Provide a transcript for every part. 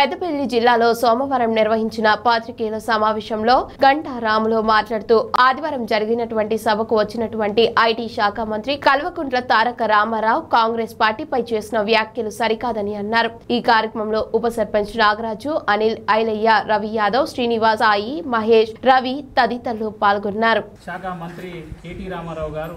పెద్దపల్లి జిల్లాలో సోమవారం నిర్వహించిన పాత్రికేయుల సమావేశంలో గంటా రాములు మాట్లాడుతూ ఆదివారం జరిగినటువంటి సభకు వచ్చినటువంటి ఐటీ శాఖ మంత్రి కల్వకుంట్ల తారక రామారావు కాంగ్రెస్ పార్టీపై చేసిన వ్యాఖ్యలు సరికాదని అన్నారు ఈ కార్యక్రమంలో ఉప సర్పంచ్ నాగరాజు అనిల్ ఐలయ్య రవి యాదవ్ శ్రీనివాస్ సాయి మహేష్ రవి తదితరులు పాల్గొన్నారు శాఖ మంత్రి కేటీ రామారావు గారు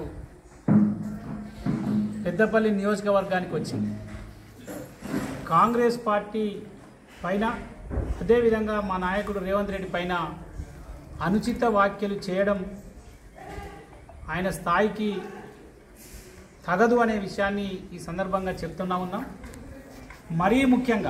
పెద్దపల్లి నియోజకవర్గానికి వచ్చింది కాంగ్రెస్ పార్టీ పైన అదేవిధంగా మా నాయకుడు రేవంత్ రెడ్డి పైన అనుచిత వ్యాఖ్యలు చేయడం ఆయన స్థాయికి తగదు అనే విషయాన్ని ఈ సందర్భంగా చెప్తున్నా ఉన్నాం మరీ ముఖ్యంగా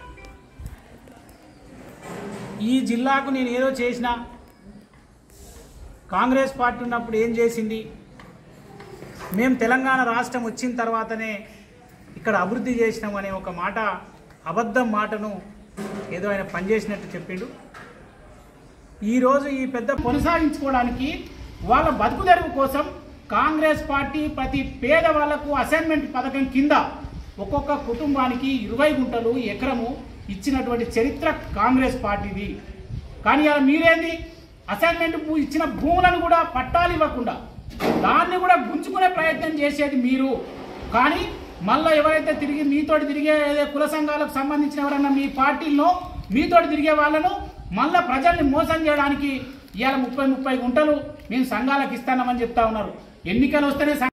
ఈ జిల్లాకు నేను ఏదో చేసినా కాంగ్రెస్ పార్టీ ఉన్నప్పుడు ఏం చేసింది మేము తెలంగాణ రాష్ట్రం వచ్చిన తర్వాతనే ఇక్కడ అభివృద్ధి చేసినాం అనే ఒక మాట అబద్ధం మాటను ఏదో ఆయన పనిచేసినట్టు చెప్పిండు ఈరోజు ఈ పెద్ద కొనసాగించుకోవడానికి వాళ్ళ బతుకుదెరువు కోసం కాంగ్రెస్ పార్టీ ప్రతి పేద వాళ్లకు అసైన్మెంట్ పథకం కింద ఒక్కొక్క కుటుంబానికి ఇరవై గుంటలు ఎకరము ఇచ్చినటువంటి చరిత్ర కాంగ్రెస్ పార్టీది కానీ అలా మీరేంది అసైన్మెంట్ భూ- ఇచ్చిన భూములను కూడా పట్టాలు ఇవ్వకుండా దాన్ని కూడా గుంజుకునే ప్రయత్నం చేసేది మీరు కానీ మళ్ళీ ఎవరైతే తిరిగి మీతోటి తిరిగే ఏదో కుల సంఘాలకు సంబంధించిన ఎవరన్నా మీ పార్టీల్లో మీతోటి తిరిగే వాళ్ళను మళ్ళా ప్రజల్ని మోసం చేయడానికి ఇవాళ ముప్పై ముప్పై గుంటలు మేము సంఘాలకు ఇస్తానమని చెప్తా ఉన్నారు ఎన్నికలు వస్తేనే సం-